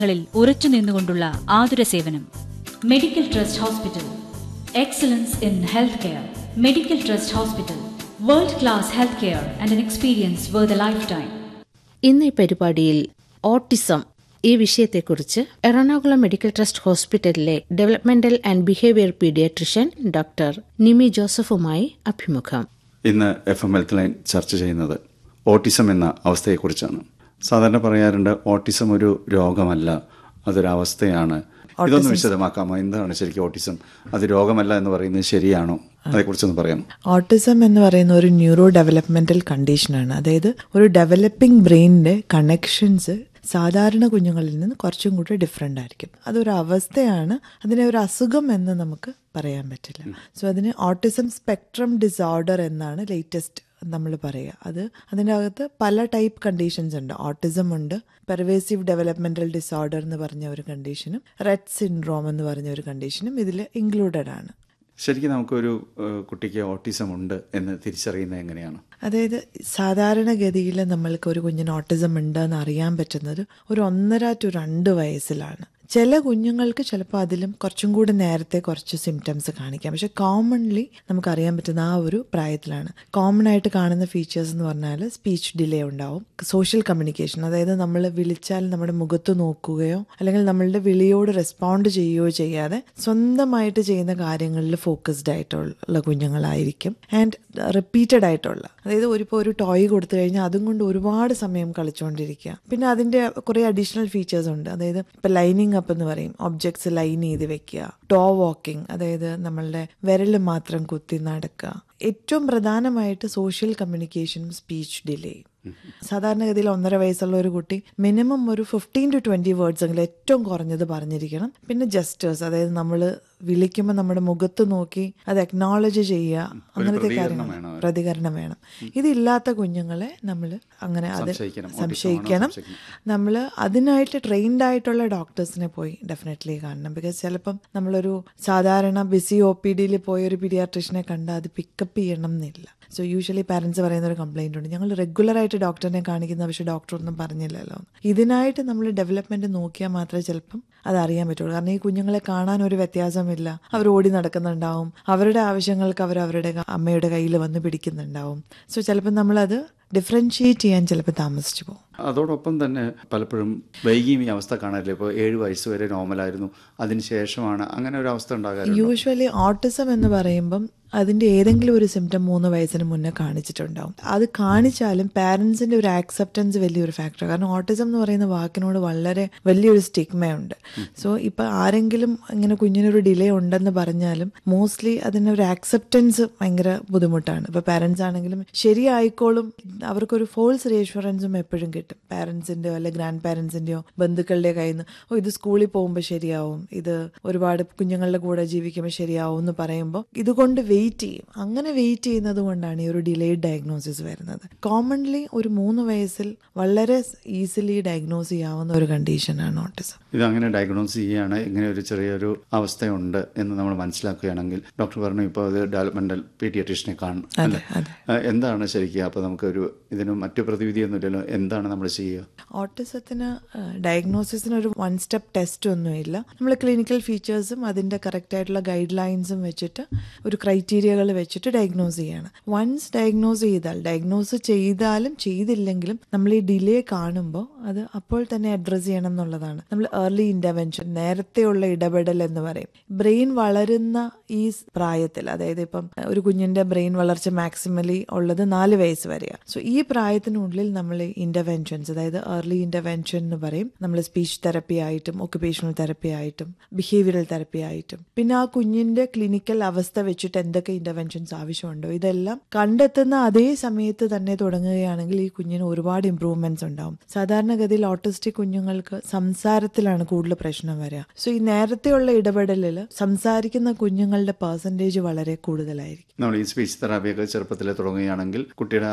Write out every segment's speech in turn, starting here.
ങ്ങളിൽ ഉറച്ചു നിന്നുകൊണ്ടുള്ള ആതുര സേവനം medical trust hospital excellence in health care medical trust hospital world class health care and an experience where lifetime ഇന്ന് ഈ പരിപാടിയിൽ ഓട്ടിസം ഈ വിഷയത്തെക്കുറിച്ച് എറണാകുളം മെഡിക്കൽ ട്രസ്റ്റ് ഹോസ്പിറ്റലിലെ developmental and behaviour paediatrician doctor Nimi ജോസഫുമായി അഭിമുഖം ഇന്ന് എഫ് എം ഹെൽത്ത് ലൈൻ ചർച്ച ചെയ്യുന്നത് ഓട്ടിസം എന്ന അവസ്ഥയെക്കുറിച്ചാണ് സാധാരണ പറയാറുണ്ട് ഓട്ടിസം ഒരു രോഗമല്ല അതൊരവസ്ഥയാണ് ഇതൊന്ന് വിശദമാക്കാമോ എന്താണ് ശരിക്കും ഓട്ടിസം അത് രോഗമല്ല എന്ന് പറയുന്നത് ശരിയാണോ അതേക്കുറിച്ചൊന്ന് പറയാമോ ഓട്ടിസം എന്ന് പറയുന്ന ഒരു ന്യൂറോ ഡെവലപ്മെന്റൽ കണ്ടീഷനാണ് അതായത് ഒരു ഡെവലപ്പിംഗ് ബ്രെയിനിന്റെ കണക്ഷൻസ് സാധാരണ കുഞ്ഞുങ്ങളിൽ നിന്ന് കുറച്ചും കൂടി ഡിഫറെൻ്റ് ആയിരിക്കും അതൊരു അവസ്ഥയാണ് അതിനെ ഒരു അസുഖം എന്ന് നമുക്ക് പറയാൻ പറ്റില്ല സോ അതിന് ഓട്ടിസം സ്പെക്ട്രം ഡിസോർഡർ എന്നാണ് ലേറ്റസ്റ്റ് നമ്മൾ പറയുക അത് അതിൻ്റെ അകത്ത് പല ടൈപ്പ് കണ്ടീഷൻസ് ഉണ്ട് ഓട്ടിസം ഉണ്ട് പെർവേസീവ് ഡെവലപ്മെന്റൽ ഡിസോർഡർ എന്ന് പറഞ്ഞ ഒരു കണ്ടീഷനും റെഡ് സിൻഡ്രോം എന്ന് പറഞ്ഞ ഒരു കണ്ടീഷനും ഇതിൽ ഇൻക്ലൂഡഡ് ആണ് ശരിക്കും നമുക്കൊരു ഏഹ്, കുട്ടിക്ക് ഓട്ടിസം ഉണ്ട് എന്ന് തിരിച്ചറിയുന്നത് എങ്ങനെയാണ് അതായത് സാധാരണഗതിയിൽ നമ്മൾക്ക് ഒരു കുഞ്ഞിന് ഓട്ടിസം ഉണ്ടെന്ന് അറിയാൻ പറ്റുന്നത് ഒരു ഒന്നര ടു രണ്ട് വയസ്സിലാണ് ചില കുഞ്ഞുങ്ങൾക്ക് ചിലപ്പോൾ അതിലും കുറച്ചും കൂടി നേരത്തെ കുറച്ച് സിംറ്റംസ് കാണിക്കാം പക്ഷെ കോമൺലി നമുക്കറിയാൻ പറ്റുന്ന ആ ഒരു പ്രായത്തിലാണ് കോമൺ ആയിട്ട് കാണുന്ന ഫീച്ചേഴ്സ് എന്ന് പറഞ്ഞാൽ സ്പീച്ച് ഡിലേ ഉണ്ടാവും സോഷ്യൽ കമ്മ്യൂണിക്കേഷൻ അതായത് നമ്മൾ വിളിച്ചാൽ നമ്മുടെ മുഖത്ത് നോക്കുകയോ അല്ലെങ്കിൽ നമ്മളുടെ വിളിയോട് റെസ്പോണ്ട് ചെയ്യുകയോ ചെയ്യാതെ സ്വന്തമായിട്ട് ചെയ്യുന്ന കാര്യങ്ങളിൽ ഫോക്കസ്ഡ് ആയിട്ടുള്ള കുഞ്ഞുങ്ങളായിരിക്കും ആൻഡ് റിപ്പീറ്റഡ് ആയിട്ടുള്ള അതായത് ഒരു ഇപ്പോൾ ഒരു ടോയ് കൊടുത്തു കഴിഞ്ഞാൽ അതും കൊണ്ട് ഒരുപാട് സമയം കളിച്ചുകൊണ്ടിരിക്കുക പിന്നെ അതിന്റെ കുറേ അഡീഷണൽ ഫീച്ചേഴ്സ് ഉണ്ട് അതായത് ഇപ്പൊ ലൈനിങ് അപ്പ് എന്ന് പറയും ഒബ്ജക്ട്സ് ലൈൻ ചെയ്ത് വെക്കുക ടോ വാക്കിംഗ് അതായത് നമ്മളുടെ വിരൽ മാത്രം കുത്തി നടക്കുക ഏറ്റവും പ്രധാനമായിട്ട് സോഷ്യൽ കമ്മ്യൂണിക്കേഷനും സ്പീച്ച് ഡിലേയും സാധാരണഗതിയിൽ ഒന്നര വയസ്സുള്ള ഒരു കുട്ടി മിനിമം ഒരു ഫിഫ്റ്റീൻ ടു ട്വന്റി വേർഡ്സ് എങ്കിലും ഏറ്റവും കുറഞ്ഞത് പറഞ്ഞിരിക്കണം പിന്നെ ജസ്റ്റേഴ്സ് അതായത് നമ്മൾ വിളിക്കുമ്പോൾ നമ്മുടെ മുഖത്ത് നോക്കി അത് അക്നോളജ് ചെയ്യുക അങ്ങനത്തെ പ്രതികരണം കാര്യങ്ങൾ വേണം. പ്രതികരണം വേണം ഇതില്ലാത്ത കുഞ്ഞുങ്ങളെ നമ്മൾ അങ്ങനെ അത് സംശയിക്കണം. Autism ആണോ സംശയിക്കണം സംശയിക്കണം. നമ്മൾ അതിനായിട്ട് ട്രെയിൻഡ് ആയിട്ടുള്ള ഡോക്ടേഴ്സിനെ പോയി ഡെഫിനറ്റ്ലി കാണണം ബിക്കോസ് ചിലപ്പം നമ്മളൊരു സാധാരണ ബിസി ഒ പി ഡിയിൽ പോയ ഒരു പീഡിയാട്രിഷനെ കണ്ടാൽ അത് പിക്കപ്പ് ചെയ്യണം എന്നില്ല സോ യൂഷ്വലി പാരൻസ് പറയുന്ന ഒരു കംപ്ലൈന്റ് ഉണ്ട് ഞങ്ങൾ റെഗുലർ ആയിട്ട് ഡോക്ടറിനെ കാണിക്കുന്ന പക്ഷേ ഡോക്ടർ ഒന്നും പറഞ്ഞില്ലല്ലോ എന്ന്. ഇതിനായിട്ട് നമ്മൾ ഡെവലപ്മെന്റ് നോക്കിയാൽ മാത്രമേ ചിലപ്പം അത് അറിയാൻ പറ്റുള്ളൂ കാരണം ഈ കുഞ്ഞുങ്ങളെ കാണാൻ ഒരു വ്യത്യാസമില്ല അവർ ഓടി നടക്കുന്നുണ്ടാവും അവരുടെ ആവശ്യങ്ങൾക്ക് അവർ അവരുടെ ക- അമ്മയുടെ കയ്യിൽ വന്ന് പിടിക്കുന്നുണ്ടാവും സോ ചിലപ്പോൾ നമ്മളത് ഡിഫറൻഷിയേറ്റ് ചെയ്യാൻ ചിലപ്പോൾ താമസിച്ചു പോകും അതോടൊപ്പം തന്നെ പലപ്പോഴും വൈകിയും ഈ അവസ്ഥ കാണാറില്ല ഇപ്പോൾ ഏഴ് വയസ്സ് വരെ നോർമലായിരുന്നു അതിനുശേഷമാണ് അങ്ങനെ ഒരു അവസ്ഥ ഉണ്ടാകാറുണ്ട് യൂഷ്വലി ഓട്ടിസം എന്ന് പറയുമ്പം അതിന്റെ ഏതെങ്കിലും ഒരു സിംറ്റം മൂന്ന് വയസ്സിന് മുന്നേ കാണിച്ചിട്ടുണ്ടാവും അത് കാണിച്ചാലും പാരന്റ്സിന്റെ ഒരു ആക്സെപ്റ്റൻസ് വലിയൊരു ഫാക്ടർ കാരണം ഓട്ടിസം എന്ന് പറയുന്ന വാക്കിനോട് വളരെ വലിയൊരു സ്റ്റിഗ്മയുണ്ട് സോ ഇപ്പൊ ആരെങ്കിലും ഇങ്ങനെ കുഞ്ഞിനൊരു ഡിലേ ഉണ്ടെന്ന് പറഞ്ഞാലും മോസ്റ്റ്ലി അതിനൊരു ആക്സെപ്റ്റൻസ് ഭയങ്കര ബുദ്ധിമുട്ടാണ് ഇപ്പൊ പാരന്റ്സ് ആണെങ്കിലും ശരിയായിക്കോളും അവർക്കൊരു ഫോൾസ് റീഅഷുറൻസും എപ്പോഴും കിട്ടും പാരന്റ്സിന്റെയോ അല്ലെ ഗ്രാൻഡ് പാരന്റ്സിന്റെയോ ബന്ധുക്കളുടെ കയ്യിൽ നിന്ന് ഓ ഇത് സ്കൂളിൽ പോകുമ്പോൾ ശരിയാവും ഇത് ഒരുപാട് കുഞ്ഞുങ്ങളുടെ കൂടെ ജീവിക്കുമ്പോൾ ശരിയാവും എന്ന് പറയുമ്പോൾ ഇതുകൊണ്ട് വെയിറ്റ് ചെയ്യും അങ്ങനെ വെയിറ്റ് ചെയ്യുന്നത് കൊണ്ടാണ് ഈ ഒരു ഡിലേഡ് ഡയഗ്നോസിസ് വരുന്നത് കോമൺലി ഒരു മൂന്ന് വയസ്സിൽ വളരെ ഈസിലി ഡയഗ്നോസ് ചെയ്യാവുന്ന ഒരു കണ്ടീഷനാണ് ഓട്ടിസം ഇത് അങ്ങനെ ഡയഗ്നോസ് ചെയ്യുകയാണ് ഇങ്ങനെ ഒരു ചെറിയൊരു അവസ്ഥയുണ്ട് എന്ന് നമ്മൾ മനസ്സിലാക്കുകയാണെങ്കിൽ ഡോക്ടർ പറഞ്ഞു ഇപ്പോൾ അത് ഡെവലപ്മെന്റൽ പീഡിയാട്രീഷനെ കാണും അല്ലേ അതെ. ആ, എന്താണ് ശരിക്കും അപ്പോൾ നമുക്കൊരു ഇതിന് മറ്റു പ്രതിവിധിയൊന്നുമില്ലല്ലോ എന്താണ് നമ്മൾ ചെയ്യുക ഓട്ടിസത്തിന് ഡയഗ്നോസിസിന് ഒരു വൺ സ്റ്റെപ്പ് ടെസ്റ്റ് ഒന്നുമില്ല നമ്മൾ ക്ലിനിക്കൽ ഫീച്ചേഴ്സും അതിൻ്റെ കറക്റ്റ് ആയിട്ടുള്ള ഗൈഡ് ലൈൻസും വെച്ചിട്ട് ഒരു ക്രൈറ്റീരിയകൾ വെച്ചിട്ട് ഡയഗ്നോസ് ചെയ്യാണ് വൺസ് ഡയഗ്നോസ് ചെയ്താൽ ഡയഗ്നോസ് ചെയ്താലും ചെയ്തില്ലെങ്കിലും നമ്മൾ ഈ ഡിലേ കാണുമ്പോൾ അത് അപ്പോൾ തന്നെ അഡ്രസ്സ് ചെയ്യണം എന്നുള്ളതാണ് നമ്മൾ ഏർലി ഇന്റർവെൻഷൻ നേരത്തെയുള്ള ഇടപെടൽ എന്ന് പറയും ബ്രെയിൻ വളരുന്ന ഈ സ് പ്രായത്തിൽ അതായത് ഇപ്പം ഒരു കുഞ്ഞിന്റെ ബ്രെയിൻ വളർച്ച മാക്സിമലി ഉള്ളത് നാല് വയസ്സ് വരെയാണ് സോ ഈ പ്രായത്തിനുള്ളിൽ നമ്മൾ ഇന്റർവെൻഷൻസ് അതായത് ഏർലി ഇന്റർവെൻഷൻ എന്ന് പറയും നമ്മൾ സ്പീച്ച് തെറപ്പി ആയിട്ടും ഒക്കുപേഷണൽ തെറപ്പി ആയിട്ടും ബിഹേവിയറൽ തെറപ്പി ആയിട്ടും പിന്നെ ആ കുഞ്ഞിന്റെ ക്ലിനിക്കൽ അവസ്ഥ വെച്ചിട്ട് എന്തൊക്കെ ഇന്റർവെൻഷൻസ് ആവശ്യമുണ്ടോ ഇതെല്ലാം കണ്ടെത്തുന്ന അതേ സമയത്ത് തന്നെ തുടങ്ങുകയാണെങ്കിൽ ഈ കുഞ്ഞിന് ഒരുപാട് ഇമ്പ്രൂവ്മെന്റ്സ് ഉണ്ടാവും സാധാരണഗതിയിൽ ഓട്ടിസ്റ്റിക് കുഞ്ഞുങ്ങൾക്ക് സംസാരത്തിലാണ് കൂടുതൽ പ്രശ്നം വരിക സോ ഈ നേരത്തെയുള്ള ഇടപെടലിൽ സംസാരിക്കുന്ന കുഞ്ഞുങ്ങളുടെ പെർസെൻറ്റേജ് വളരെ കൂടുതലായിരിക്കും നമ്മൾ ഈ സ്പീച്ച് തെറാപ്പിയൊക്കെ ചെറുപ്പത്തിൽ തുടങ്ങുകയാണെങ്കിൽ കുട്ടിയുടെ ആ അവസ്ഥ മാറി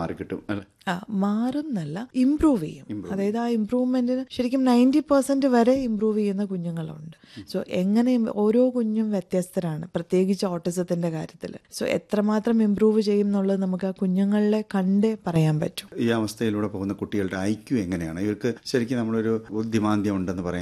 മാറിക്കിട്ടും അല്ലെ ആ മാറും എന്നല്ല ഇമ്പ്രൂവ് ചെയ്യും അതായത് ആ ഇമ്പ്രൂവ്മെന്റിന് ശരിക്കും നയൻറ്റി പെർസെന്റ് വരെ ഇമ്പ്രൂവ് ചെയ്യുന്ന കുഞ്ഞുങ്ങളുണ്ട് സോ എങ്ങനെ im- ഓരോ കുഞ്ഞും വ്യത്യസ്തരാണ് പ്രത്യേകിച്ച് ഓട്ടിസത്തിന്റെ കാര്യത്തിൽ സോ എത്രമാത്രം ഇമ്പ്രൂവ് ചെയ്യും എന്നുള്ളത് നമുക്ക് ആ കുഞ്ഞുങ്ങളെ കണ്ടേ പറയാൻ പറ്റും ഈ അവസ്ഥയിലൂടെ പോകുന്ന കുട്ടികളുടെ ഐക്യു എങ്ങനെയാണ് ഇവർക്ക് ശരിക്കും നമ്മളൊരു ബുദ്ധിമാന്ദ്യം ഉണ്ടെന്ന് പറയാൻ